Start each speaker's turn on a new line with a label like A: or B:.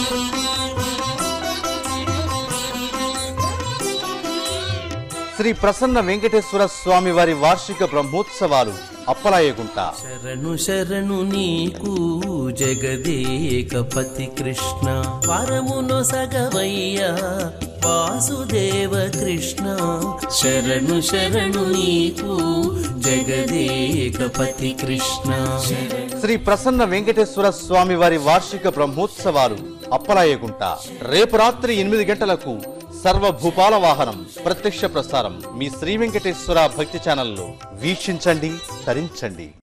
A: శ్రీ ప్రసన్న వెంకటేశ్వర స్వామి వారి వార్షిక బ్రహ్మోత్సవాలు అప్పలాయగుంట
B: శరణు శరణు నీకు జగదేకపతి కృష్ణ వరమును సగవయ్యా వాసుదేవ కృష్ణ శరణు శరణు నీకు జగదేకపతి కృష్ణ
A: శ్రీ ప్రసన్న వెంకటేశ్వర స్వామి వారి వార్షిక బ్రహ్మోత్సవాలు అప్పలాయగుంట రేపు రాత్రి ఎనిమిది గంటలకు సర్వభూపాల వాహనం ప్రత్యక్ష ప్రసారం మీ శ్రీ వెంకటేశ్వర భక్తి ఛానల్లో వీక్షించండి తరించండి